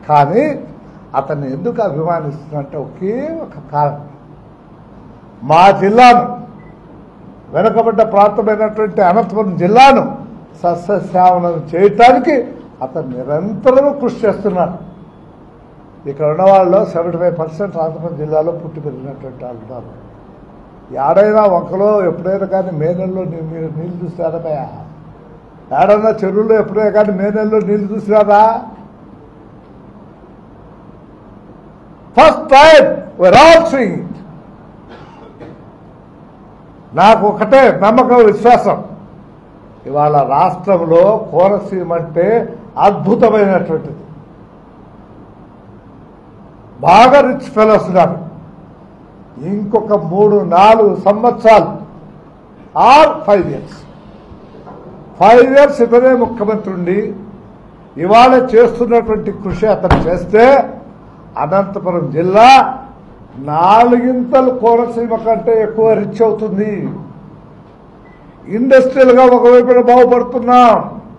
కానీ అతన్ని ఎందుకు అభిమానిస్తున్నట్టే ఒకే ఒక కారణం మా జిల్లాను వెనుకబడ్డ ప్రాంతమైనటువంటి అనంతపురం జిల్లాను సస్యశ్యామలం చేయటానికి అతను నిరంతరం కృషి చేస్తున్నారు ఇక్కడ ఉన్న వాళ్ళు సెవెంటీ ఫైవ్ పర్సెంట్ అనంతపురం జిల్లాలో పుట్టి పెరిగినటువంటి వాళ్ళు ఉన్నారు ఏడైనా వంకలో ఎప్పుడైనా కానీ మే నెలలో నీ- మీరు నీళ్ళు చూసారా భయ ఏడన్నా చెరువులో ఎప్పుడైనా కానీ మే నెలలో నీళ్ళు చూసినారా first time we're all seeing it. నాకు ఒకటే నమ్మకం విశ్వాసం ఇవాళ రాష్ట్రంలో కోనసీమ అంటే అద్భుతమైనటువంటిది బాగా రిచ్ ఫెలోస్ ఉన్నారు ఇంకొక మూడు నాలుగు సంవత్సరాలు or five years five years ఇతనే ముఖ్యమంత్రి ఉండి ఇవాళ చేస్తున్నటువంటి కృషి అతను చేస్తే అనంతపురం జిల్లా నాలుగింతలు కోనసీమ కంటే ఎక్కువ రిచ్ అవుతుంది ఇండస్ట్రియల్ గా ఒకవైపున బాగుపడుతున్నాం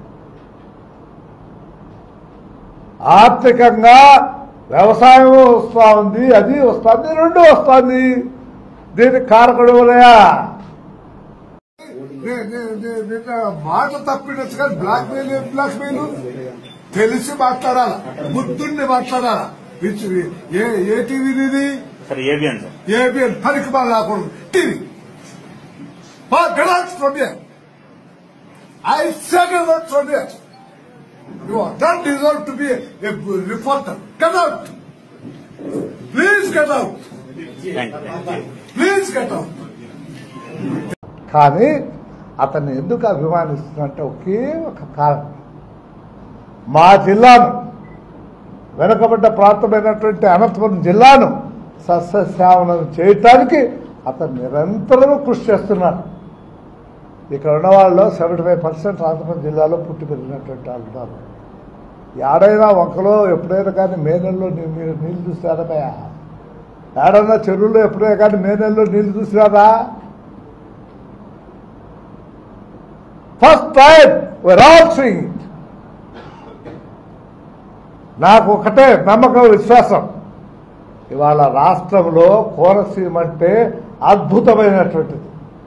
ఆర్థికంగా వ్యవసాయం వస్తా ఉంది అది వస్తుంది రెండు వస్తుంది దీనికి కారకుడు ఎవరయ్యా? నే- నే- నే- నిన్న మాట తప్పినచ్చు కానీ బ్లాక్ మెయిల్ ఏం బ్లాక్ మెయిల్ తెలిసి మాట్లాడాలా బుద్ధుండి మాట్లాడాలా విచ్- ఏ ఏ టీవీ ఇది సార్ ఏబిఎన్ సార్ ఏబిఎన్ పనికి బాగా రాకూడదు TV get from here I say get from here you don't deserve to be a reporter get out please get out thank you please get out కానీ అతన్ని ఎందుకు అభిమానిస్తున్నట్టే ఒకే ఒక కారణం మా జిల్లాను వెనుకబడ్డ ప్రాంతమైనటువంటి అనంతపురం జిల్లాను సస్యశ్యామలం చేయటానికి అతను నిరంతరం కృషి చేస్తున్నారు ఇక్కడ ఉన్న వాళ్ళు సెవెంటీ ఫైవ్ పర్సెంట్ అనంతపురం జిల్లాలో పుట్టి పెరిగినటువంటి వాళ్ళు ఉన్నారు ఏడైనా వంకలో ఎప్పుడైనా కానీ మే నెలలో నీ- మీరు నీళ్ళు చూసారా భయ ఏడన్నా చెరువులో ఎప్పుడైనా కానీ మే నెలలో నీళ్ళు చూసినారా first time we're all seeing it. నాకు ఒకటే నమ్మకం విశ్వాసం ఇవాళ రాష్ట్రంలో కోనసీమ అంటే అద్భుతమైనటువంటిది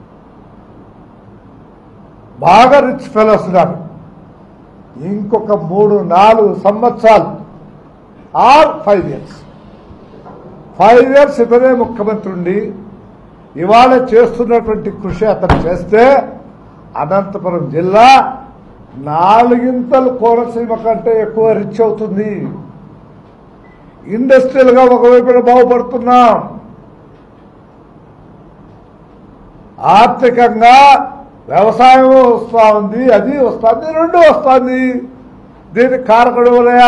బాగా రిచ్ ఫెలోస్ ఉన్నారు ఇంకొక మూడు నాలుగు సంవత్సరాలు or five years five years ఇతనే ముఖ్యమంత్రి ఉండి ఇవాళ చేస్తున్నటువంటి కృషి అతను చేస్తే అనంతపురం జిల్లా నాలుగింతలు కోనసీమ కంటే ఎక్కువ రిచ్ అవుతుంది ఇండస్ట్రియల్ గా ఒకవైపున బాగుపడుతున్నాం ఆర్థికంగా వ్యవసాయం వస్తా ఉంది అది వస్తుంది రెండు వస్తుంది దీనికి కారకుడు ఎవరయ్యా?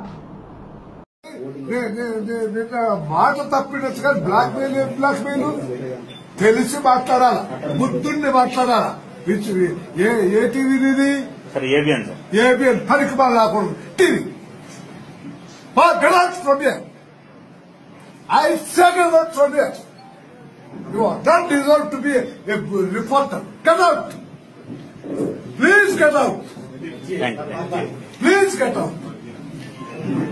నే- నే- నే- నిన్న మాట తప్పినచ్చు కానీ బ్లాక్ మెయిల్ ఏం బ్లాక్ మెయిల్ తెలిసి మాట్లాడాలా బుద్ధుండి మాట్లాడాలా విచ్ ఏ ఏ టీవీ ఇది సార్ ఏబిఎన్ సార్ ఏబిఎన్ పనికి బాగా రాకూడదు TV get from here I say get from here you don't deserve to be a reporter get out please get out thank you please get out